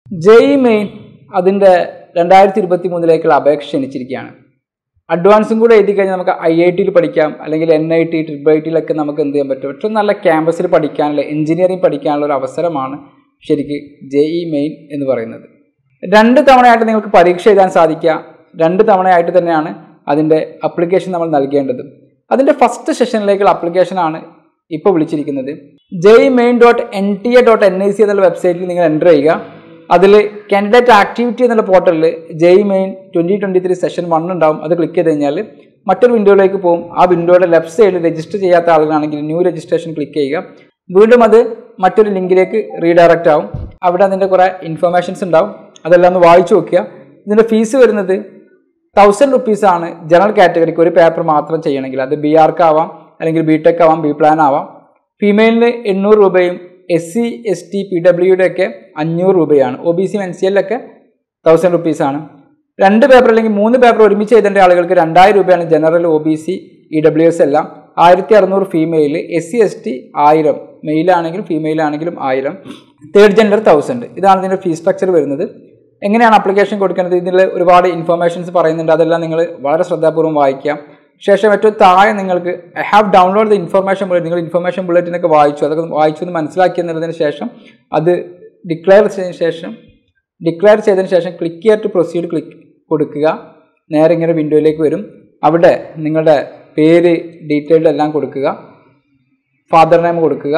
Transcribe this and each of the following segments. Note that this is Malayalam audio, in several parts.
ജെയ് മെയിൻ അതിൻ്റെ രണ്ടായിരത്തി ഇരുപത്തി മൂന്നിലേക്കുള്ള അപേക്ഷ ക്ഷണിച്ചിരിക്കുകയാണ് അഡ്വാൻസും കൂടെ എഴുതി കഴിഞ്ഞാൽ നമുക്ക് ഐ ഐ ടിയിൽ പഠിക്കാം അല്ലെങ്കിൽ N I T triple I ടിയിലൊക്കെ നമുക്ക് എന്ത് ചെയ്യാൻ പറ്റും ഏറ്റവും നല്ല ക്യാമ്പസിൽ പഠിക്കാനുള്ള എഞ്ചിനീയറിംഗ് പഠിക്കാനുള്ള ഒരു അവസരമാണ് ശരിക്ക് ജെ ഇ മെയിൻ എന്ന് പറയുന്നത് രണ്ട് തവണയായിട്ട് നിങ്ങൾക്ക് പരീക്ഷ എഴുതാൻ സാധിക്കുക രണ്ട് തവണയായിട്ട് തന്നെയാണ് അതിൻ്റെ അപ്ലിക്കേഷൻ നമ്മൾ നൽകേണ്ടത് അതിൻ്റെ ഫസ്റ്റ് സെഷനിലേക്കുള്ള അപ്ലിക്കേഷനാണ് ഇപ്പോൾ വിളിച്ചിരിക്കുന്നത് JEE main dot N T A dot N I C എന്നുള്ള വെബ്സൈറ്റിൽ നിങ്ങൾ എൻ്റർ ചെയ്യുക അതിൽ കാൻഡിഡേറ്റ് ആക്ടിവിറ്റി എന്നുള്ള പോർട്ടലിൽ JEE main twenty twenty three session one ഉണ്ടാവും അത് ക്ലിക്ക് ചെയ്ത് കഴിഞ്ഞാൽ മറ്റൊരു വിൻഡോയിലേക്ക് പോകും ആ വിൻഡോയുടെ ലെഫ്റ്റ് സൈഡിൽ രജിസ്റ്റർ ചെയ്യാത്ത ആളുകളാണെങ്കിൽ ന്യൂ രജിസ്ട്രേഷൻ ക്ലിക്ക് ചെയ്യുക വീണ്ടും അത് മറ്റൊരു ലിങ്കിലേക്ക് റീഡയറക്റ്റ് ആവും അവിടെ അതിൻ്റെ കുറേ ഇൻഫർമേഷൻസ് ഉണ്ടാവും അതെല്ലാം ഒന്ന് വായിച്ചു നോക്കുക ഇതിൻ്റെ ഫീസ് വരുന്നത് തൗസൻഡ് റുപ്പീസാണ് ജനറൽ കാറ്റഗറിക്ക് ഒരു പേപ്പർ മാത്രം ചെയ്യണമെങ്കിൽ അത് ബി ആർക്ക് ആവാം അല്ലെങ്കിൽ ബി ടെക് ആവാം ബി പ്ലാൻ ആവാം ഫീമെയിലിന് എണ്ണൂറ് രൂപയും S C S T P ഡബ്ല്യുടെ ഒക്കെ അഞ്ഞൂറ് രൂപയാണ് O B C N C എല്ലൊക്കെ തൗസൻഡ് റുപ്പീസാണ് രണ്ട് പേപ്പർ അല്ലെങ്കിൽ മൂന്ന് പേപ്പർ ഒരുമിച്ച് എഴുതേണ്ട ആളുകൾക്ക് രണ്ടായിരം രൂപയാണ് general O B C E W S എല്ലാം ആയിരത്തി അറുന്നൂറ് female S C S T ആയിരം മെയിലാണെങ്കിലും ഫീമെയിലാണെങ്കിലും ആയിരം തേർഡ് ജെൻഡർ തൗസൻഡ് ഇതാണ് ഇതിൻ്റെ ഫീസ് സ്ട്രക്ചർ വരുന്നത് എങ്ങനെയാണ് ആപ്ലിക്കേഷൻ കൊടുക്കേണ്ടത് ഇതിൽ ഒരുപാട് ഇൻഫർമേഷൻസ് പറയുന്നുണ്ട് അതെല്ലാം നിങ്ങൾ വളരെ ശ്രദ്ധാപൂർവ്വം വായിക്കാം ശേഷം ഏറ്റവും താഴെ നിങ്ങൾക്ക് I have download the information bullet നിങ്ങൾ ഇൻഫർമേഷൻ ബുള്ളറ്റിനൊക്കെ വായിച്ചു അതൊക്കെ വായിച്ചു എന്ന് മനസ്സിലാക്കി എന്നതിന് ശേഷം അത് ഡിക്ലെയർ ചെയ്തതിന് ശേഷം ഡിക്ലെയർ ചെയ്തതിന് ശേഷം ക്ലിക്ക് ചെയ്യാൻ ടു പ്രൊസീഡ് ക്ലിക്ക് കൊടുക്കുക നേരെ ഇങ്ങനെ വിൻഡോയിലേക്ക് വരും അവിടെ നിങ്ങളുടെ പേര് ഡീറ്റെയിൽഡ് എല്ലാം കൊടുക്കുക ഫാദർ നെയിം കൊടുക്കുക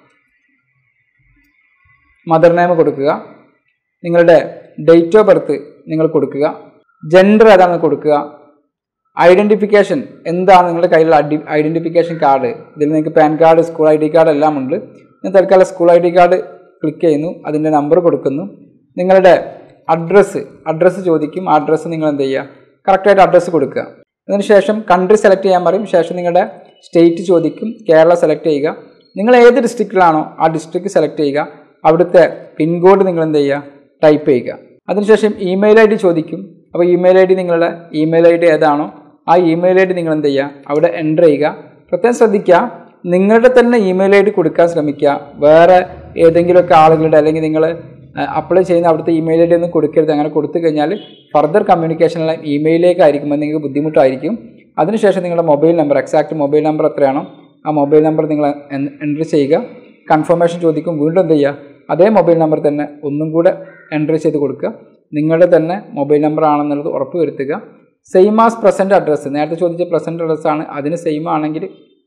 മദർ നെയിം കൊടുക്കുക നിങ്ങളുടെ ഡേറ്റ് ഓഫ് ബർത്ത് നിങ്ങൾ കൊടുക്കുക ജെൻഡർ ഏതാണെന്ന് കൊടുക്കുക ഐഡൻറ്റിഫിക്കേഷൻ എന്താണ് നിങ്ങളുടെ കയ്യിലുള്ള ഐഡി ഐഡൻറ്റിഫിക്കേഷൻ കാർഡ് ഇതിൽ നിങ്ങൾക്ക് PAN card school I D card എല്ലാം ഉണ്ട് ഞാൻ തൽക്കാലം school I D card click ചെയ്യുന്നു അതിൻ്റെ നമ്പർ കൊടുക്കുന്നു നിങ്ങളുടെ അഡ്രസ്സ് അഡ്രസ്സ് ചോദിക്കും ആ അഡ്രസ്സ് നിങ്ങൾ എന്ത് ചെയ്യുക കറക്റ്റായിട്ട് അഡ്രസ്സ് കൊടുക്കുക അതിനുശേഷം കൺട്രി സെലക്ട് ചെയ്യാൻ പറയും ശേഷം നിങ്ങളുടെ സ്റ്റേറ്റ് ചോദിക്കും കേരള സെലക്ട് ചെയ്യുക നിങ്ങൾ ഏത് ഡിസ്ട്രിക്റ്റിലാണോ ആ ഡിസ്ട്രിക്ട് സെലക്ട് ചെയ്യുക അവിടുത്തെ പിൻകോഡ് നിങ്ങൾ എന്ത് ചെയ്യുക ടൈപ്പ് ചെയ്യുക അതിനുശേഷം ഇമെയിൽ ഐ ഡി ചോദിക്കും അപ്പോൾ ഇമെയിൽ ഐ ഡി നിങ്ങളുടെ ഇമെയിൽ ഐ ഡി ഏതാണോ ആ ഇമെയിൽ ഐ ഡി നിങ്ങൾ എന്ത് ചെയ്യുക അവിടെ എൻ്റർ ചെയ്യുക പ്രത്യേകം ശ്രദ്ധിക്കുക നിങ്ങളുടെ തന്നെ ഇമെയിൽ ഐ ഡി കൊടുക്കാൻ ശ്രമിക്കുക വേറെ ഏതെങ്കിലുമൊക്കെ ആളുകളുടെ അല്ലെങ്കിൽ നിങ്ങൾ അപ്ലൈ ചെയ്യുന്ന അവിടുത്തെ ഇമെയിൽ ഐ ഡി ഒന്നും കൊടുക്കരുത് അങ്ങനെ കൊടുത്തു കഴിഞ്ഞാൽ ഫർദർ കമ്മ്യൂണിക്കേഷനെല്ലാം ഇമെയിലേക്കായിരിക്കും അത് നിങ്ങൾക്ക് ബുദ്ധിമുട്ടായിരിക്കും അതിനുശേഷം നിങ്ങളുടെ mobile number exact mobile number എത്രയാണോ ആ മൊബൈൽ നമ്പർ നിങ്ങൾ എൻ്റർ ചെയ്യുക കൺഫർമേഷൻ ചോദിക്കും വീണ്ടും എന്ത് ചെയ്യുക അതേ മൊബൈൽ നമ്പർ തന്നെ ഒന്നും കൂടെ എൻ്റർ ചെയ്ത് കൊടുക്കുക നിങ്ങളുടെ തന്നെ മൊബൈൽ നമ്പർ ആണെന്നുള്ളത് ഉറപ്പ് വരുത്തുക സെയിം ആസ് പ്രസൻറ്റ് അഡ്രസ്സ് നേരത്തെ ചോദിച്ച പ്രസൻറ്റ് അഡ്രസ്സാണ് അതിന് സെയിം ആണെങ്കിൽ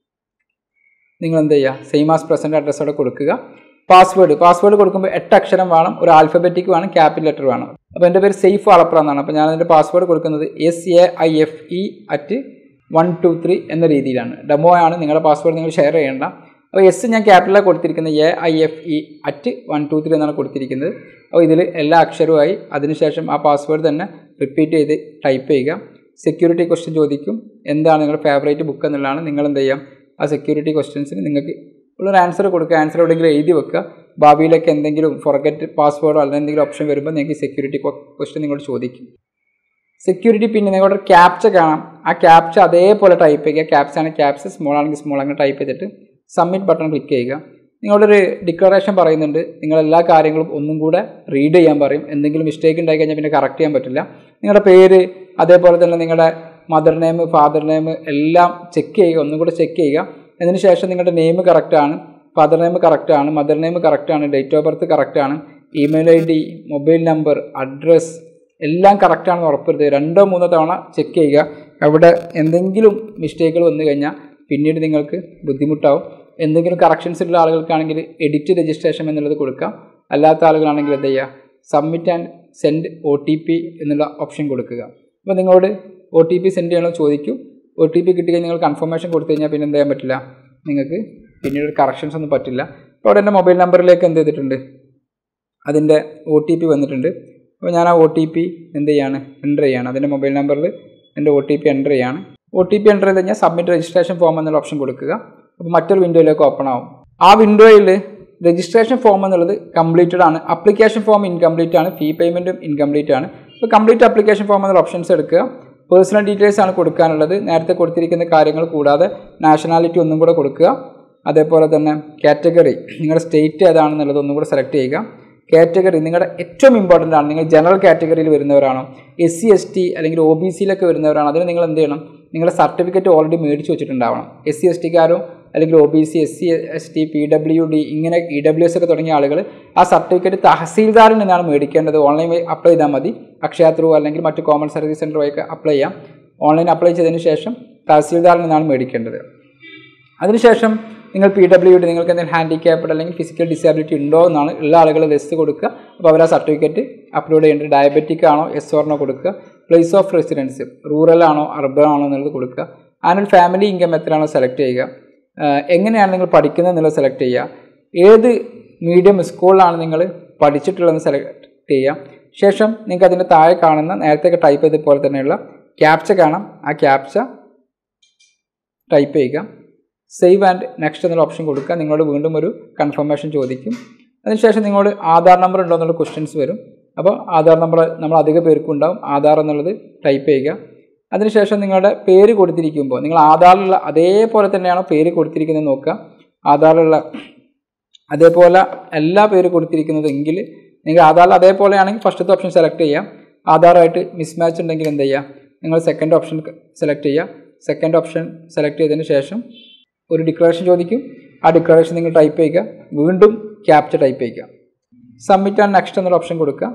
നിങ്ങൾ എന്ത് ചെയ്യുക സെയിം ആസ് പ്രസൻറ്റ് അഡ്രസ്സ് അവിടെ കൊടുക്കുക പാസ്വേഡ് പാസ്വേഡ് കൊടുക്കുമ്പോൾ എട്ട് അക്ഷരം വേണം ഒരു ആൽഫബറ്റിക് വേണം ക്യാപിറ്റൽ ലെറ്റർ വേണം അപ്പോൾ എൻ്റെ പേര് സേഫ് വളപ്ര എന്നാണ് അപ്പോൾ ഞാൻ അതിൻ്റെ പാസ്വേഡ് കൊടുക്കുന്നത് S A I F E at one two three എന്ന രീതിയിലാണ് ഡെമോ ആണ് നിങ്ങളുടെ പാസ്വേഡ് നിങ്ങൾ ഷെയർ ചെയ്യേണ്ട അപ്പോൾ എസ് ഞാൻ ക്യാപിറ്റലാണ് കൊടുത്തിരിക്കുന്നത് A I F E at one two three എന്നാണ് കൊടുത്തിരിക്കുന്നത് അപ്പോൾ ഇതിൽ എല്ലാ അക്ഷരവുമായി അതിനുശേഷം ആ പാസ്വേഡ് തന്നെ റിപ്പീറ്റ് ചെയ്ത് ടൈപ്പ് ചെയ്യുക സെക്യൂരിറ്റി ക്വസ്റ്റ്യൻ ചോദിക്കും എന്താണ് നിങ്ങളുടെ ഫേവറേറ്റ് ബുക്ക് എന്നുള്ളതാണ് നിങ്ങൾ എന്ത് ചെയ്യാം ആ സെക്യൂരിറ്റി ക്വസ്റ്റ്യൻസിന് നിങ്ങൾക്ക് ഉള്ളൊരു ആൻസർ കൊടുക്കുക ആൻസർ എവിടെയെങ്കിലും എഴുതി വെക്കുക ഭാവിയിലേക്ക് എന്തെങ്കിലും ഫോർഗറ്റ് പാസ്വേഡോ അല്ലെങ്കിൽ എന്തെങ്കിലും ഓപ്ഷൻ വരുമ്പോൾ നിങ്ങൾക്ക് സെക്യൂരിറ്റി ക്വസ്റ്റ്യൻ നിങ്ങളോട് ചോദിക്കും സെക്യൂരിറ്റി പിന്നെ നിങ്ങളുടെ ക്യാപ്ച കാണാം ആ ക്യാപ്ച അതേപോലെ ടൈപ്പ് ചെയ്യുക ക്യാപ്ച ആണ് ക്യാപ്ച സ്മോൾ ആണെങ്കിൽ സ്മോൾ അങ്ങനെ ടൈപ്പ് ചെയ്തിട്ട് സബ്മിറ്റ് ബട്ടൺ ക്ലിക്ക് ചെയ്യുക നിങ്ങളൊരു ഡിക്ലറേഷൻ പറയുന്നുണ്ട് നിങ്ങൾ എല്ലാ കാര്യങ്ങളും ഒന്നും കൂടെ റീഡ് ചെയ്യാൻ പറയും എന്തെങ്കിലും മിസ്റ്റേക്ക് ഉണ്ടായി കഴിഞ്ഞാൽ പിന്നെ കറക്റ്റ് ചെയ്യാൻ പറ്റില്ല നിങ്ങളുടെ പേര് അതേപോലെ തന്നെ നിങ്ങളുടെ മദർ നെയിം ഫാദർ നെയിം എല്ലാം ചെക്ക് ചെയ്യുക ഒന്നും കൂടെ ചെക്ക് ചെയ്യുക അതിന് ശേഷം നിങ്ങളുടെ നെയിം കറക്റ്റാണ് ഫാദർ നെയിം കറക്റ്റാണ് മദർ നെയിം കറക്റ്റാണ് ഡേറ്റ് ഓഫ് ബർത്ത് കറക്റ്റാണ് email I D mobile number address എല്ലാം കറക്റ്റാണെന്ന് ഉറപ്പുവരുത്തുക രണ്ടോ മൂന്നോ തവണ ചെക്ക് ചെയ്യുക അവിടെ എന്തെങ്കിലും മിസ്റ്റേക്കുകൾ വന്നു കഴിഞ്ഞാൽ പിന്നീട് നിങ്ങൾക്ക് ബുദ്ധിമുട്ടാവും എന്തെങ്കിലും കറക്ഷൻസ് ഉള്ള ആളുകൾക്കാണെങ്കിൽ എഡിറ്റ് രജിസ്ട്രേഷൻ എന്നുള്ളത് കൊടുക്കാം അല്ലാത്ത ആളുകളാണെങ്കിൽ എന്ത് ചെയ്യുക submit and send O T P എന്നുള്ള ഓപ്ഷൻ കൊടുക്കുക അപ്പോൾ നിങ്ങളോട് ഒ ടി പി സെൻഡ് ചെയ്യണമെന്ന് ചോദിക്കും ഒ ടി പി കിട്ടി കഴിഞ്ഞാൽ നിങ്ങൾ കൺഫർമേഷൻ കൊടുത്തു കഴിഞ്ഞാൽ പിന്നെ എന്ത് ചെയ്യാൻ പറ്റില്ല നിങ്ങൾക്ക് പിന്നീട് കറക്ഷൻസ് ഒന്നും പറ്റില്ല അപ്പോൾ അവിടെ എൻ്റെ മൊബൈൽ നമ്പറിലേക്ക് എന്ത് ചെയ്തിട്ടുണ്ട് അതിൻ്റെ ഒ ടി പി വന്നിട്ടുണ്ട് അപ്പോൾ ഞാൻ ആ ഒ ടി പി എന്ത് ചെയ്യാണ് എൻ്റർ ചെയ്യാണ് അതിൻ്റെ മൊബൈൽ നമ്പറിൽ എൻ്റെ ഒ ടി പി എൻ്റർ ചെയ്യാണ് ഒ ടി പി എൻ്റർ ചെയ്ത് കഴിഞ്ഞാൽ സബ്മിറ്റ് രജിസ്ട്രേഷൻ ഫോം എന്നുള്ള ഓപ്ഷൻ കൊടുക്കുക അപ്പോൾ മറ്റൊരു വിൻഡോയിലേക്ക് ഓപ്പൺ ആവും ആ വിൻഡോയിൽ രജിസ്ട്രേഷൻ ഫോം എന്നുള്ളത് കംപ്ലീറ്റഡ് ആണ് അപ്ലിക്കേഷൻ ഫോം ഇൻകംപ്ലീറ്റ് ആണ് ഫീ പേയ്മെൻറ്റും ഇൻകംപ്ലീറ്റ് ആണ് അപ്പോൾ കംപ്ലീറ്റ് അപ്ലിക്കേഷൻ ഫോം എന്നുള്ള ഓപ്ഷൻസ് എടുക്കുക പേഴ്സണൽ ഡീറ്റെയിൽസ് ആണ് കൊടുക്കാനുള്ളത് നേരത്തെ കൊടുത്തിരിക്കുന്ന കാര്യങ്ങൾ കൂടാതെ നാഷണാലിറ്റി ഒന്നും കൂടെ കൊടുക്കുക അതേപോലെ തന്നെ കാറ്റഗറി നിങ്ങളുടെ സ്റ്റേറ്റ് ഏതാണെന്നുള്ളത് ഒന്നും കൂടെ സെലക്ട് ചെയ്യുക കാറ്റഗറി നിങ്ങളുടെ ഏറ്റവും ഇമ്പോർട്ടൻ്റ് ആണ് നിങ്ങൾ ജനറൽ കാറ്റഗറിയിൽ വരുന്നവരാണോ എസ് സി എസ് ടി അല്ലെങ്കിൽ ഒ ബി സിയിലൊക്കെ വരുന്നവരാണോ അതിന് നിങ്ങൾ എന്ത് ചെയ്യണം നിങ്ങളുടെ സർട്ടിഫിക്കറ്റ് ഓൾറെഡി മേടിച്ച് വെച്ചിട്ടുണ്ടാവണം എസ് സി എസ് ടിക്കാരോ അല്ലെങ്കിൽ O B C S C S T P W D ഇങ്ങനെ ഇ ഡബ്ല്യു എസ് ഒക്കെ തുടങ്ങിയ ആളുകൾ ആ സർട്ടിഫിക്കറ്റ് തഹസീൽദാറിൽ നിന്നാണ് മേടിക്കേണ്ടത് ഓൺലൈൻ വഴി അപ്ലൈ ചെയ്താൽ മതി അക്ഷയ ത്രൂ അല്ലെങ്കിൽ മറ്റ് കോമൺ സർവീസ് സെൻറ്റർ വഴിയൊക്കെ അപ്ലൈ ചെയ്യാം ഓൺലൈൻ അപ്ലൈ ചെയ്തതിന് ശേഷം തഹസീൽദാറിൽ നിന്നാണ് മേടിക്കേണ്ടത് അതിനുശേഷം നിങ്ങൾ പി ഡബ്ല്യു ഡി നിങ്ങൾക്ക് എന്തെങ്കിലും ഹാൻഡിക്യാപ്ഡ് അല്ലെങ്കിൽ ഫിസിക്കൽ ഡിസാബിലിറ്റി ഉണ്ടോ എന്നാണ് ഉള്ള ആളുകൾ ലിസ്റ്റ് കൊടുക്കുക അപ്പോൾ അവർ ആ സർട്ടിഫിക്കറ്റ് അപ്ലോഡ് ചെയ്യേണ്ടത് ഡയബറ്റിക് ആണോ എസ് ഓർണോ കൊടുക്കുക പ്ലേസ് ഓഫ് റെസിഡൻസ് റൂറൽ ആണോ അർബൻ ആണോ എന്നുള്ളത് കൊടുക്കുക ആനുവൽ ഫാമിലി ഇൻകം എത്രയാണോ സെലക്ട് ചെയ്യുക ആഹ് എങ്ങനെയാണ് നിങ്ങൾ പഠിക്കുന്നത് എന്നുള്ളത് സെലക്ട് ചെയ്യുക ഏത് മീഡിയം സ്കൂളിലാണ് നിങ്ങൾ പഠിച്ചിട്ടുള്ളതെന്ന് സെലക്ട് ചെയ്യുക ശേഷം നിങ്ങൾക്ക് അതിൻ്റെ താഴെ കാണുന്ന നേരത്തെ ടൈപ്പ് ചെയ്ത പോലെ തന്നെയുള്ള ക്യാപ്ച കാണാം ആ ക്യാപ്ച ടൈപ്പ് ചെയ്യുക സേവ് ആൻഡ് നെക്സ്റ്റ് എന്നുള്ള ഓപ്ഷൻ കൊടുക്കുക നിങ്ങളോട് വീണ്ടും ഒരു കൺഫർമേഷൻ ചോദിക്കും അതിനുശേഷം നിങ്ങളോട് ആധാർ നമ്പർ ഉണ്ടോ എന്നുള്ള ക്വസ്റ്റ്യൻസ് വരും അപ്പോൾ ആധാർ നമ്പർ നമ്മൾ അധിക പേർക്കും ഉണ്ടാവും ആധാർ എന്നുള്ളത് ടൈപ്പ് ചെയ്യുക അതിനുശേഷം നിങ്ങളുടെ പേര് കൊടുത്തിരിക്കുമ്പോൾ നിങ്ങൾ ആധാറിലുള്ള അതേപോലെ തന്നെയാണോ പേര് കൊടുത്തിരിക്കുന്നത് നോക്കുക ആധാറിലുള്ള അതേപോലെ എല്ലാ പേര് കൊടുത്തിരിക്കുന്നതെങ്കിൽ നിങ്ങൾ ആധാറിൽ അതേപോലെ ആണെങ്കിൽ ഫസ്റ്റത്തെ ഓപ്ഷൻ സെലക്ട് ചെയ്യാം ആധാറായിട്ട് മിസ്മാച്ച് ഉണ്ടെങ്കിൽ എന്ത് ചെയ്യുക നിങ്ങൾ സെക്കൻഡ് ഓപ്ഷൻ സെലക്ട് ചെയ്യുക സെക്കൻഡ് ഓപ്ഷൻ സെലക്ട് ചെയ്തതിന് ശേഷം ഒരു ഡിക്ലറേഷൻ ചോദിക്കും ആ ഡിക്ലറേഷൻ നിങ്ങൾ ടൈപ്പ് ചെയ്യുക വീണ്ടും ക്യാപ്ച ടൈപ്പ് ചെയ്യുക സബ്മിറ്റ് ആൻഡ് നെക്സ്റ്റ് എന്നൊരു ഓപ്ഷൻ കൊടുക്കുക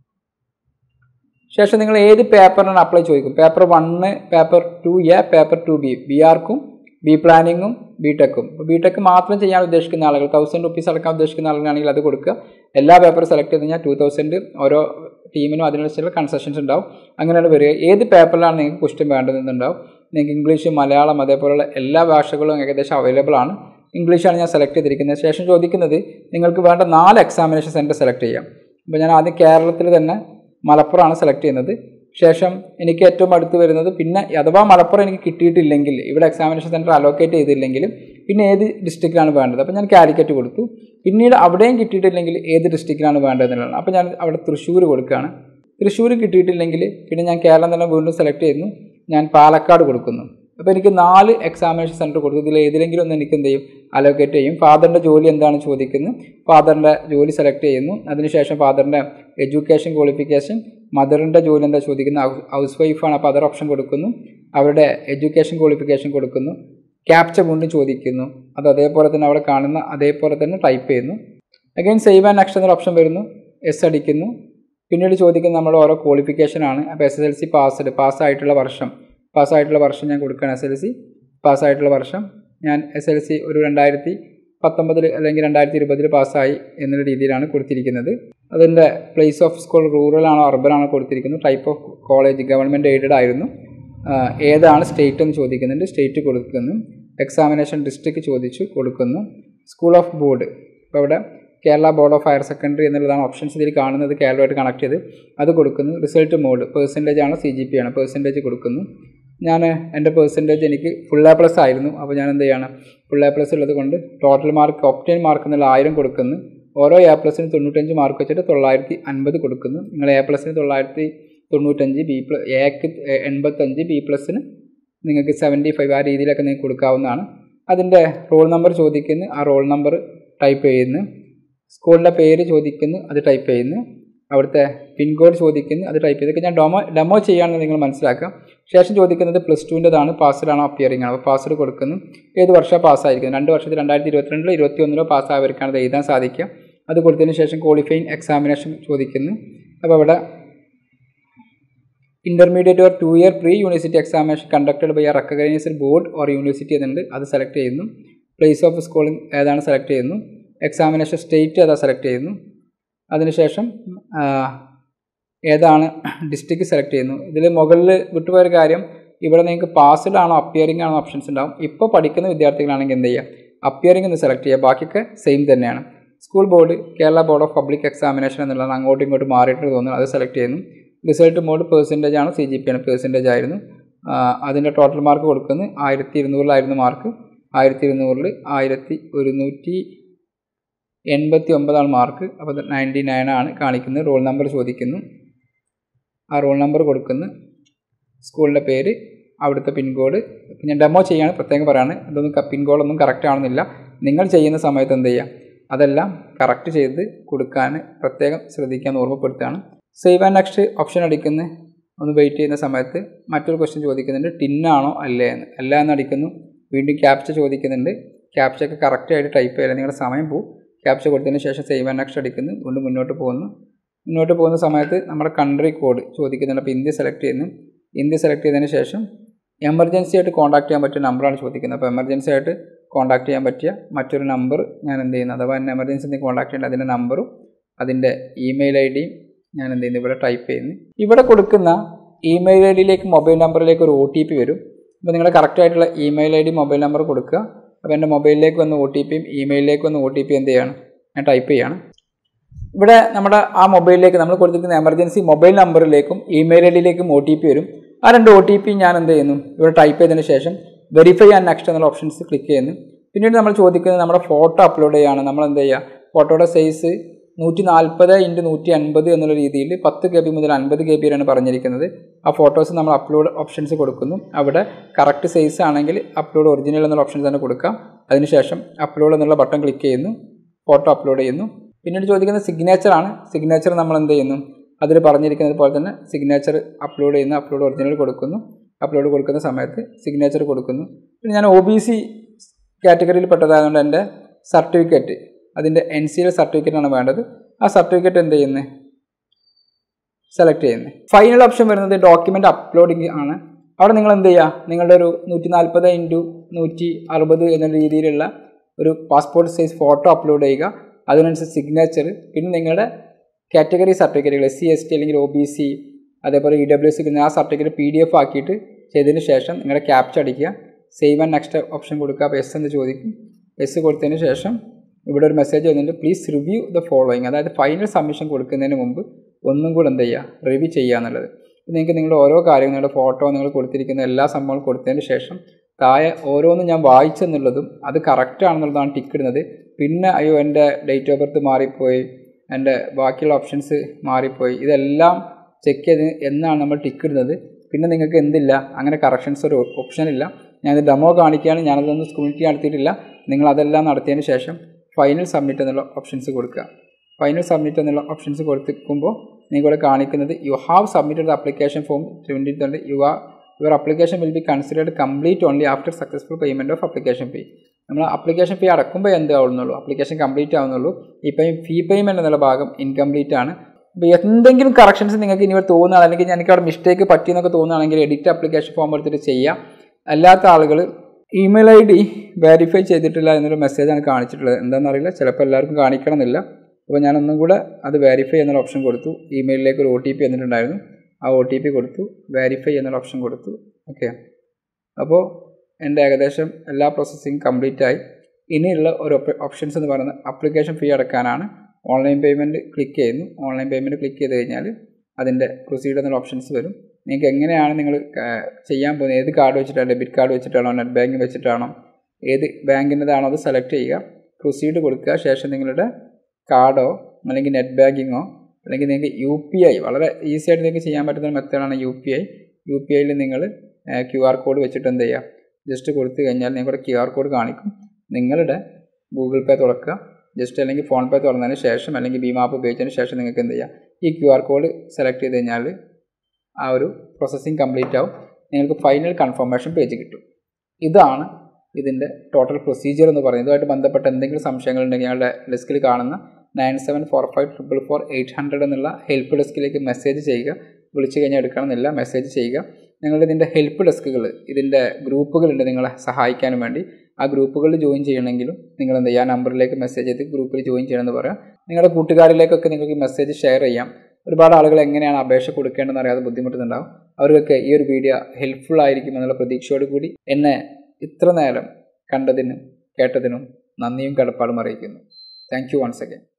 ശേഷം നിങ്ങൾ ഏത് പേപ്പറിനാണ് അപ്ലൈ ചോദിക്കും paper one paper two A paper two B B ആർക്കും ബി പ്ലാനിങ്ങും ബി ടെക്കും ഇപ്പോൾ ബി ടെക്ക് മാത്രം ചെയ്യാൻ ഉദ്ദേശിക്കുന്ന ആളുകൾ തൗസൻഡ് റുപ്പീസ് അടക്കാൻ ഉദ്ദേശിക്കുന്ന ആളുകളാണെങ്കിൽ അത് കൊടുക്കുക എല്ലാ പേപ്പറും സെലക്ട് ചെയ്ത് കഴിഞ്ഞാൽ ടു തൗസൻഡ് ഓരോ ടീമിനും അതിനനുസരിച്ചുള്ള കൺസെഷൻസ് ഉണ്ടാവും അങ്ങനെയാണ് വരിക ഏത് പേപ്പറിലാണ് നിങ്ങൾക്ക് ക്വസ്റ്റ്യൻ വേണ്ടതെന്നുണ്ടാവും നിങ്ങൾക്ക് ഇംഗ്ലീഷ് മലയാളം അതേപോലുള്ള എല്ലാ ഭാഷകളും ഏകദേശം അവൈലബിൾ ആണ് ഇംഗ്ലീഷാണ് ഞാൻ സെലക്ട് ചെയ്തിരിക്കുന്നത് ശേഷം ചോദിക്കുന്നത് നിങ്ങൾക്ക് വേണ്ട നാല് എക്സാമിനേഷൻ സെൻറ്റർ സെലക്ട് ചെയ്യാം അപ്പോൾ ഞാൻ ആദ്യം കേരളത്തിൽ തന്നെ മലപ്പുറമാണ് സെലക്ട് ചെയ്യുന്നത് ശേഷം എനിക്ക് ഏറ്റവും അടുത്ത് വരുന്നത് പിന്നെ അഥവാ മലപ്പുറം എനിക്ക് കിട്ടിയിട്ടില്ലെങ്കിൽ ഇവിടെ എക്സാമിനേഷൻ സെൻറ്റർ അലോക്കേറ്റ് ചെയ്തില്ലെങ്കിൽ പിന്നെ ഏത് ഡിസ്ട്രിക്റ്റിലാണ് വേണ്ടത് അപ്പോൾ ഞാൻ കാലിക്കറ്റ് കൊടുത്തു പിന്നീട് അവിടെയും കിട്ടിയിട്ടില്ലെങ്കിൽ ഏത് ഡിസ്ട്രിക്റ്റിലാണ് വേണ്ടതെന്നുള്ളതാണ് അപ്പോൾ ഞാൻ അവിടെ തൃശ്ശൂർ കൊടുക്കുകയാണ് തൃശ്ശൂർ കിട്ടിയിട്ടില്ലെങ്കിൽ പിന്നെ ഞാൻ കേരളം തന്നെ വീണ്ടും സെലക്ട് ചെയ്യുന്നു ഞാൻ പാലക്കാട് കൊടുക്കുന്നു അപ്പോൾ എനിക്ക് നാല് എക്സാമിനേഷൻ സെൻറ്റർ കൊടുത്തു ഇതിൽ ഏതിലെങ്കിലും ഒന്ന് എനിക്ക് എന്ത് ചെയ്യും അലോക്കേറ്റ് ചെയ്യും ഫാദറിൻ്റെ ജോലി എന്താണ് ചോദിക്കുന്നത് ഫാദറിൻ്റെ ജോലി സെലക്ട് ചെയ്യുന്നു അതിനുശേഷം ഫാദറിൻ്റെ എഡ്യൂക്കേഷൻ ക്വാളിഫിക്കേഷൻ മദറിൻ്റെ ജോലി എന്താ ചോദിക്കുന്നത് ഹൗസ് വൈഫാണ് അപ്പോൾ അതർ ഓപ്ഷൻ കൊടുക്കുന്നു അവരുടെ എഡ്യൂക്കേഷൻ ക്വാളിഫിക്കേഷൻ കൊടുക്കുന്നു ക്യാപ്ച വീണ്ടും ചോദിക്കുന്നു അത് അതേപോലെ തന്നെ അവിടെ കാണുന്ന അതേപോലെ തന്നെ ടൈപ്പ് ചെയ്യുന്നു അഗൈൻ സേവ് ആൻഡ് നെക്സ്റ്റ് എന്നൊരു ഓപ്ഷൻ വരുന്നു എസ് അടിക്കുന്നു പിന്നീട് ചോദിക്കുന്നത് നമ്മുടെ ഓരോ ക്വാളിഫിക്കേഷൻ ആണ് അപ്പോൾ S S L C passed പാസ്സായിട്ടുള്ള വർഷം പാസ്സായിട്ടുള്ള വർഷം ഞാൻ കൊടുക്കുകയാണ് എസ് എൽ സി പാസ്സായിട്ടുള്ള വർഷം ഞാൻ എസ് എൽ സി ഒരു രണ്ടായിരത്തി പത്തൊമ്പതിൽ അല്ലെങ്കിൽ രണ്ടായിരത്തി ഇരുപതിൽ പാസ്സായി എന്നുള്ള രീതിയിലാണ് കൊടുത്തിരിക്കുന്നത് അതിൻ്റെ പ്ലേസ് ഓഫ് സ്കൂൾ റൂറൽ ആണോ അർബൻ ആണോ കൊടുത്തിരിക്കുന്നത് type of college government aided ആയിരുന്നു ആഹ് ഏതാണ് സ്റ്റേറ്റ് എന്ന് ചോദിക്കുന്നുണ്ട് സ്റ്റേറ്റ് കൊടുക്കുന്നു എക്സാമിനേഷൻ ഡിസ്ട്രിക്ട് ചോദിച്ചു കൊടുക്കുന്നു സ്കൂൾ ഓഫ് ബോർഡ് ഇപ്പോൾ ഇവിടെ Kerala board of higher secondary എന്നുള്ളതാണ് ഓപ്ഷൻസ് ഇതിൽ കാണുന്നത് കേരളമായിട്ട് കണക്ട് ചെയ്ത് അത് കൊടുക്കുന്നു റിസൾട്ട് മോഡ് പെർസെൻറ്റേജ് ആണ് സി ജി പി ആണ് പെർസെൻറ്റേജ് കൊടുക്കുന്നു ഞാൻ എൻ്റെ പെർസെൻറ്റേജ് എനിക്ക് ഫുൾ എ പ്ലസ് ആയിരുന്നു അപ്പോൾ ഞാൻ എന്ത് ചെയ്യാണ് ഫുൾ എ പ്ലസ് ഉള്ളത് കൊണ്ട് ടോട്ടൽ മാർക്ക് ഒപ്റ്റൈൻ മാർക്ക് എന്നുള്ള ആയിരം കൊടുക്കുന്നു ഓരോ എ പ്ലസിന് തൊണ്ണൂറ്റഞ്ച് മാർക്ക് വെച്ചിട്ട് തൊള്ളായിരത്തി അൻപത് കൊടുക്കുന്നു നിങ്ങൾ എ പ്ലസിന് തൊള്ളായിരത്തി തൊണ്ണൂറ്റഞ്ച് ബി പ്ലസ് എക്ക് എൺപത്തഞ്ച് ബി പ്ലസിന് നിങ്ങൾക്ക് സെവൻറ്റി ഫൈവ് ആ രീതിയിലൊക്കെ നിങ്ങൾക്ക് കൊടുക്കാവുന്നതാണ് അതിൻ്റെ റോൾ നമ്പർ ചോദിക്കുന്നു ആ റോൾ നമ്പർ ടൈപ്പ് ചെയ്യുന്നു സ്കൂളിൻ്റെ പേര് ചോദിക്കുന്നു അത് ടൈപ്പ് ചെയ്യുന്നു അവിടുത്തെ പിൻകോഡ് ചോദിക്കുന്നു അത് ടൈപ്പ് ചെയ്തൊക്കെ ഞാൻ ഡെമോ ഡെമോ ചെയ്യുകയാണെന്ന് നിങ്ങൾ മനസ്സിലാക്കാം ശേഷം ചോദിക്കുന്നത് പ്ലസ് ടുവിൻ്റെതാണ് പാസ്ഡാണോ അപ്പിയറിംഗ് ആണോ അപ്പോൾ പാസ്വേഡ് കൊടുക്കുന്നു ഏത് വർഷമാണ് പാസ്സായിരിക്കുന്നത് രണ്ട് വർഷത്തിൽ രണ്ടായിരത്തി ഇരുപത്തിരണ്ടിലോ ഇരുപത്തി ഒന്നിലോ പാസ്സായവർക്കാണ് അത് എഴുതാൻ സാധിക്കുക അത് കൊടുത്തതിന് ശേഷം ക്വാളിഫൈങ് എക്സാമിനേഷൻ ചോദിക്കുന്നു അപ്പോൾ അവിടെ intermediate or two year pre university examination conducted by a recognised board or university എന്നുണ്ട് അത് സെലക്ട് ചെയ്യുന്നു പ്ലേസ് ഓഫ് സ്കൂളിംഗ് ഏതാണ് സെലക്ട് ചെയ്യുന്നു എക്സാമിനേഷൻ സ്റ്റേറ്റ് ഏതാ സെലക്ട് ചെയ്യുന്നു അതിനുശേഷം ആ, ഏതാണ് ഡിസ്ട്രിക്ട് സെലക്ട് ചെയ്യുന്നു ഇതിൽ മുകളിൽ വിട്ടുപോയൊരു കാര്യം ഇവിടെ നിങ്ങൾക്ക് പാസ്ഡ് ആണോ അപ്പിയറിംഗ് ആണോ ഓപ്ഷൻസ് ഉണ്ടാവും ഇപ്പോൾ പഠിക്കുന്ന വിദ്യാർത്ഥികളാണെങ്കിൽ എന്ത് ചെയ്യുക അപ്പിയറിംഗ് എന്ന് സെലക്ട് ചെയ്യുക ബാക്കിയൊക്കെ സെയിം തന്നെയാണ് school board Kerala board of public examination എന്നുള്ളതാണ് അങ്ങോട്ടും ഇങ്ങോട്ടും മാറിയിട്ട് തോന്നുന്നു അത് സെലക്ട് ചെയ്യുന്നു റിസൾട്ട് മോഡ് പെർസെൻറ്റേജ് ആണ് സി ജി പി ആണ് പെർസെൻറ്റേജ് ആയിരുന്നു ആ, അതിൻ്റെ ടോട്ടൽ മാർക്ക് കൊടുക്കുന്നത് ആയിരത്തി ഇരുന്നൂറിലായിരുന്നു മാർക്ക് ആയിരത്തി ഇരുന്നൂറിൽ ആയിരത്തി ഒരുന്നൂറ്റി എൺപത്തി ഒമ്പതാണ് മാർക്ക് അപ്പോൾ നയൻറ്റി നയൻ ആണ് കാണിക്കുന്നത് റോൾ നമ്പർ ചോദിക്കുന്നു ആ റോൾ നമ്പർ കൊടുക്കുന്നു സ്കൂളിൻ്റെ പേര് അവിടുത്തെ പിൻകോഡ് ഞാൻ ഡെമോ ചെയ്യാണ് പ്രത്യേകം പറയാണ് അതൊന്നും പിൻകോഡൊന്നും കറക്റ്റ് ആണെന്നില്ല നിങ്ങൾ ചെയ്യുന്ന സമയത്ത് എന്ത് ചെയ്യുക അതെല്ലാം കറക്റ്റ് ചെയ്ത് കൊടുക്കാൻ പ്രത്യേകം ശ്രദ്ധിക്കാൻ ഓർമ്മപ്പെടുത്തുകയാണ് സേവ് ആൻഡ് നെക്സ്റ്റ് ഓപ്ഷൻ അടിക്കുന്ന ഒന്ന് വെയിറ്റ് ചെയ്യുന്ന സമയത്ത് മറ്റൊരു ക്വസ്റ്റ്യൻ ചോദിക്കുന്നുണ്ട് ടിന്നാണോ അല്ലേ എന്ന് അല്ല എന്ന് അടിക്കുന്നു വീണ്ടും ക്യാപ്ച ചോദിക്കുന്നുണ്ട് ക്യാപ്ച ഒക്കെ കറക്റ്റായിട്ട് ടൈപ്പ് ചെയ്യില്ല നിങ്ങളുടെ സമയം പോകും ക്യാപ്ച കൊടുത്തതിന് ശേഷം സേവ് ആൻഡ് നെക്സ്റ്റ് അടിക്കുന്നു വീണ്ടും മുന്നോട്ട് പോകുന്നു മുന്നോട്ട് പോകുന്ന സമയത്ത് നമ്മുടെ കൺട്രി കോഡ് ചോദിക്കുന്നുണ്ട് അപ്പോൾ ഇന്ത്യ സെലക്ട് ചെയ്യുന്നു ഇന്ത്യ സെലക്ട് ചെയ്തതിന് ശേഷം എമർജൻസി ആയിട്ട് കോൺടാക്ട് ചെയ്യാൻ പറ്റിയ നമ്പറാണ് ചോദിക്കുന്നത് അപ്പോൾ എമർജൻസി ആയിട്ട് കോൺടാക്ട് ചെയ്യാൻ പറ്റിയ മറ്റൊരു നമ്പർ ഞാൻ എന്ത് ചെയ്യുന്നു അഥവാ എന്നെ എമർജൻസി എന്തെങ്കിലും കോൺടാക്ട് ചെയ്യേണ്ട അതിൻ്റെ നമ്പറും അതിൻ്റെ ഇമെയിൽ ഐ ഡിയും ഞാൻ എന്ത് ചെയ്യുന്നു ഇവിടെ ടൈപ്പ് ചെയ്യുന്നു ഇവിടെ കൊടുക്കുന്ന ഇമെയിൽ ഐ ഡിയിലേക്ക് മൊബൈൽ നമ്പറിലേക്ക് ഒരു ഒ ടി പി വരും അപ്പോൾ നിങ്ങളുടെ കറക്റ്റ് ആയിട്ടുള്ള email I D mobile number കൊടുക്കുക അപ്പോൾ എൻ്റെ മൊബൈലിലേക്ക് വന്ന ഒ ടി പിയും ഇമെയിലിലേക്ക് വന്ന ഒ ടി പി എന്ത് ചെയ്യാണ് ഞാൻ ടൈപ്പ് ചെയ്യാണ് ഇവിടെ നമ്മുടെ ആ മൊബൈലിലേക്ക് നമ്മൾ കൊടുത്തിരിക്കുന്ന എമർജൻസി മൊബൈൽ നമ്പറിലേക്കും ഇമെയിൽ ഐ ഡിയിലേക്കും ഒ ടി പി വരും ആ രണ്ട് ഒ ടി പി ഞാൻ എന്ത് ചെയ്യുന്നു ഇവിടെ ടൈപ്പ് ചെയ്തതിന് ശേഷം വെരിഫൈ ആൻഡ് നെക്സ്റ്റ് എന്നുള്ള ഓപ്ഷൻസ് ക്ലിക്ക് ചെയ്യുന്നു പിന്നീട് നമ്മൾ ചോദിക്കുന്നത് നമ്മുടെ ഫോട്ടോ അപ്ലോഡ് ചെയ്യാണ് നമ്മൾ എന്ത് ചെയ്യുക ഫോട്ടോയുടെ സൈസ് നൂറ്റി നാൽപ്പത് ഇൻറ്റു നൂറ്റി അൻപത് എന്നുള്ള രീതിയിൽ പത്ത് കെ ബി മുതൽ അൻപത് കെ ബിയിലാണ് പറഞ്ഞിരിക്കുന്നത് ആ ഫോട്ടോസ് നമ്മൾ അപ്ലോഡ് ഓപ്ഷൻസ് കൊടുക്കുന്നു അവിടെ കറക്റ്റ് സൈസ് ആണെങ്കിൽ അപ്ലോഡ് ഒറിജിനൽ എന്നുള്ള ഓപ്ഷൻ തന്നെ കൊടുക്കാം അതിനുശേഷം അപ്ലോഡ് എന്നുള്ള ബട്ടൺ ക്ലിക്ക് ചെയ്യുന്നു ഫോട്ടോ അപ്ലോഡ് ചെയ്യുന്നു പിന്നീട് ചോദിക്കുന്നത് സിഗ്നേച്ചർ ആണ് സിഗ്നേച്ചർ നമ്മൾ എന്ത് ചെയ്യുന്നു അതിൽ പറഞ്ഞിരിക്കുന്നത് പോലെ തന്നെ സിഗ്നേച്ചർ അപ്ലോഡ് ചെയ്യുന്ന അപ്ലോഡ് ഒറിജിനൽ കൊടുക്കുന്നു അപ്ലോഡ് കൊടുക്കുന്ന സമയത്ത് സിഗ്നേച്ചർ കൊടുക്കുന്നു പിന്നെ ഞാൻ ഒ ബി സി കാറ്റഗറിയിൽ പെട്ടതായതുകൊണ്ട് എൻ്റെ സർട്ടിഫിക്കറ്റ് അതിൻ്റെ എൻ സി എൽ സർട്ടിഫിക്കറ്റാണ് വേണ്ടത് ആ സർട്ടിഫിക്കറ്റ് എന്ത് ചെയ്യുന്നത് സെലക്ട് ചെയ്യുന്നത് ഫൈനൽ ഓപ്ഷൻ വരുന്നത് ഡോക്യുമെൻ്റ് അപ്ലോഡിങ് ആണ് അവിടെ നിങ്ങൾ എന്ത് ചെയ്യുക നിങ്ങളുടെ ഒരു നൂറ്റി നാൽപ്പത് ഇൻറ്റു നൂറ്റി അറുപത് എന്ന രീതിയിലുള്ള ഒരു പാസ്പോർട്ട് സൈസ് ഫോട്ടോ അപ്ലോഡ് ചെയ്യുക അതിനനുസരിച്ച് സിഗ്നേച്ചർ പിന്നെ നിങ്ങളുടെ കാറ്റഗറി സർട്ടിഫിക്കറ്റുകൾ എസ് സി എസ് ടി അല്ലെങ്കിൽ ഒ ബി സി അതേപോലെ ഇ ഡബ്ല്യു സി ആ സർട്ടിഫിക്കറ്റ് പി ഡി എഫ് ആക്കിയിട്ട് ചെയ്തതിന് ശേഷം നിങ്ങളുടെ ക്യാപ്ച അടിക്കുക സേവ് ആൻഡ് നെക്സ്റ്റ് ഓപ്ഷൻ കൊടുക്കുക അപ്പോൾ എസ് എന്ന് ചോദിക്കും എസ് കൊടുത്തതിന് ശേഷം ഇവിടെ ഒരു മെസ്സേജ് വന്നിട്ട് പ്ലീസ് റിവ്യൂ ദ ഫോളോയിങ് അതായത് ഫൈനൽ സബ്മിഷൻ കൊടുക്കുന്നതിന് മുമ്പ് ഒന്നും കൂടെ എന്ത് ചെയ്യുക റിവ്യൂ ചെയ്യുക എന്നുള്ളത് നിങ്ങൾക്ക് നിങ്ങളുടെ ഓരോ കാര്യങ്ങൾ നിങ്ങളുടെ ഫോട്ടോ നിങ്ങൾ കൊടുത്തിരിക്കുന്ന എല്ലാ സംഭവങ്ങളും കൊടുത്തതിന് ശേഷം താഴെ ഓരോന്നും ഞാൻ വായിച്ചെന്നുള്ളതും അത് കറക്റ്റ് ആണെന്നുള്ളതാണ് ടിക്ക് ഇടുന്നത് പിന്നെ അയ്യോ എൻ്റെ ഡേറ്റ് ഓഫ് ബർത്ത് മാറിപ്പോയി എൻ്റെ ബാക്കിയുള്ള ഓപ്ഷൻസ് മാറിപ്പോയി ഇതെല്ലാം ചെക്ക് ചെയ്ത് എന്നാണ് നമ്മൾ ടിക്ക് ഇടുന്നത് പിന്നെ നിങ്ങൾക്ക് എന്തില്ല അങ്ങനെ കറക്ഷൻസ് ഒരു ഓപ്ഷൻ ഇല്ല ഞാനിത് ഡെമോ കാണിക്കുകയാണ് ഞാനതൊന്നും സ്ക്രീനിറ്റി നടത്തിയിട്ടില്ല നിങ്ങൾ അതെല്ലാം നടത്തിയതിന് ശേഷം ഫൈനൽ സബ്മിറ്റ് എന്നുള്ള ഓപ്ഷൻസ് കൊടുക്കുക ഫൈനൽ സബ്മിറ്റ് എന്നുള്ള ഓപ്ഷൻസ് കൊടുത്തിരിക്കുമ്പോൾ നിങ്ങളിവിടെ കാണിക്കുന്നത് you have submitted the application form twenty twenty U R your application will be considered complete only after successful payment of application fee നമ്മൾ അപ്ലിക്കേഷൻ ഫീ അടക്കുമ്പോൾ എന്ത് ആവുന്നുള്ളൂ അപ്ലിക്കേഷൻ കംപ്ലീറ്റ് ആവുന്നുള്ളൂ ഇപ്പം ഫീ പേയ്മെൻറ്റ് എന്നുള്ള ഭാഗം ഇൻകംപ്ലീറ്റ് ആണ് അപ്പോൾ എന്തെങ്കിലും കറക്ഷൻസ് നിങ്ങൾക്ക് ഇനി തോന്നുകയാണ് അല്ലെങ്കിൽ എനിക്ക് അവിടെ മിസ്റ്റേക്ക് പറ്റിയെന്നൊക്കെ തോന്നുകയാണെങ്കിൽ എഡിറ്റ് അപ്ലിക്കേഷൻ ഫോം എടുത്തിട്ട് ചെയ്യാം അല്ലാത്ത ആളുകൾ ഇമെയിൽ ഐ ഡി വെരിഫൈ ചെയ്തിട്ടില്ല എന്നൊരു മെസ്സേജാണ് കാണിച്ചിട്ടുള്ളത് എന്താണെന്നറിയില്ല ചിലപ്പോൾ എല്ലാവർക്കും കാണിക്കണം എന്നില്ല അപ്പോൾ ഞാൻ ഒന്നും കൂടെ അത് വെരിഫൈ എന്നുള്ള ഓപ്ഷൻ കൊടുത്തു ഇമെയിലിലേക്ക് ഒരു ഒ ടി പി എന്നിട്ടുണ്ടായിരുന്നു ആ ഒ ടി പി കൊടുത്തു വെരിഫൈ എന്നുള്ള ഓപ്ഷൻ കൊടുത്തു ഓക്കെ അപ്പോൾ എൻ്റെ ഏകദേശം എല്ലാ പ്രോസസ്സിങ് കംപ്ലീറ്റ് ആയി ഇനിയുള്ള ഒരു ഓപ്ഷൻസ് എന്ന് പറയുന്നത് അപ്ലിക്കേഷൻ ഫീ അടക്കാനാണ് ഓൺലൈൻ പേയ്മെൻറ്റ് ക്ലിക്ക് ചെയ്യുന്നു ഓൺലൈൻ പേയ്മെൻറ്റ് ക്ലിക്ക് ചെയ്ത് കഴിഞ്ഞാൽ അതിൻ്റെ പ്രൊസീഡ് എന്നുള്ള ഓപ്ഷൻസ് വരും നിങ്ങൾക്ക് എങ്ങനെയാണ് നിങ്ങൾ ചെയ്യാൻ പോകുന്നത് ഏത് കാർഡ് വെച്ചിട്ടാണ് ഡെബിറ്റ് കാർഡ് വെച്ചിട്ടാണോ നെറ്റ് ബാങ്കിങ് വെച്ചിട്ടാണോ ഏത് ബാങ്കിൻ്റെതാണോ അത് സെലക്ട് ചെയ്യുക പ്രൊസീഡ് കൊടുക്കുക ശേഷം നിങ്ങളുടെ കാർഡോ അല്ലെങ്കിൽ നെറ്റ് ബാങ്കിങ്ങോ അല്ലെങ്കിൽ നിങ്ങൾക്ക് യു പി ഐ വളരെ ഈസി ആയിട്ട് നിങ്ങൾക്ക് ചെയ്യാൻ പറ്റുന്ന ഒരു മെത്തേഡാണ് U P I U P ഐയിൽ നിങ്ങൾ ക്യു ആർ കോഡ് വെച്ചിട്ട് എന്ത് ചെയ്യുക ജസ്റ്റ് കൊടുത്തു കഴിഞ്ഞാൽ നിങ്ങളുടെ ക്യു ആർ കോഡ് കാണിക്കും നിങ്ങളുടെ ഗൂഗിൾ പേ തുറക്കുക ജസ്റ്റ് അല്ലെങ്കിൽ ഫോൺ പേ തുറന്നതിന് ശേഷം അല്ലെങ്കിൽ ഭീം ആപ്പ് ഉപയോഗിച്ചതിന് ശേഷം നിങ്ങൾക്ക് എന്ത് ചെയ്യാം ഈ ക്യു ആർ കോഡ് സെലക്ട് ചെയ്ത് കഴിഞ്ഞാൽ ആ ഒരു പ്രോസസ്സിങ് കംപ്ലീറ്റ് ആവും നിങ്ങൾക്ക് ഫൈനൽ കൺഫർമേഷൻ പേജ് കിട്ടും ഇതാണ് ഇതിൻ്റെ ടോട്ടൽ പ്രൊസീജിയർ എന്ന് പറയുന്നത് ഇതുമായിട്ട് ബന്ധപ്പെട്ട എന്തെങ്കിലും സംശയങ്ങളുണ്ടെങ്കിൽ ഞങ്ങളുടെ ഡെസ്കിൽ കാണുന്ന nine seven four five triple four eight hundred എന്നുള്ള ഹെൽപ്പ് ഡെസ്കിലേക്ക് മെസ്സേജ് ചെയ്യുക വിളിച്ചു കഴിഞ്ഞാൽ എടുക്കണമെന്നില്ല മെസ്സേജ് ചെയ്യുക നിങ്ങളുടെ ഇതിൻ്റെ ഹെൽപ്പ് ഡെസ്കുകൾ ഇതിൻ്റെ ഗ്രൂപ്പുകളുണ്ട് നിങ്ങളെ സഹായിക്കാനും വേണ്ടി ആ ഗ്രൂപ്പുകളിൽ ജോയിൻ ചെയ്യണമെങ്കിലും നിങ്ങൾ എന്ത് ചെയ്യുക ആ നമ്പറിലേക്ക് മെസ്സേജ് ചെയ്ത് ഗ്രൂപ്പിൽ ജോയിൻ ചെയ്യണമെന്ന് പറയാം നിങ്ങളുടെ കൂട്ടുകാരിലേക്കൊക്കെ നിങ്ങൾക്ക് മെസ്സേജ് ഷെയർ ചെയ്യാം ഒരുപാട് ആളുകൾ എങ്ങനെയാണ് അപേക്ഷ കൊടുക്കേണ്ടതെന്ന് അറിയാതെ ബുദ്ധിമുട്ടുന്നുണ്ടാവും അവർക്കൊക്കെ ഈ ഒരു വീഡിയോ ഹെൽപ്ഫുൾ ആയിരിക്കും എന്നുള്ള പ്രതീക്ഷയോട് കൂടി എന്നെ ഇത്ര നേരം കണ്ടതിനും കേട്ടതിനും നന്ദിയും കടപ്പാടും അറിയിക്കുന്നു താങ്ക് യു വൺസ് അഗൈൻ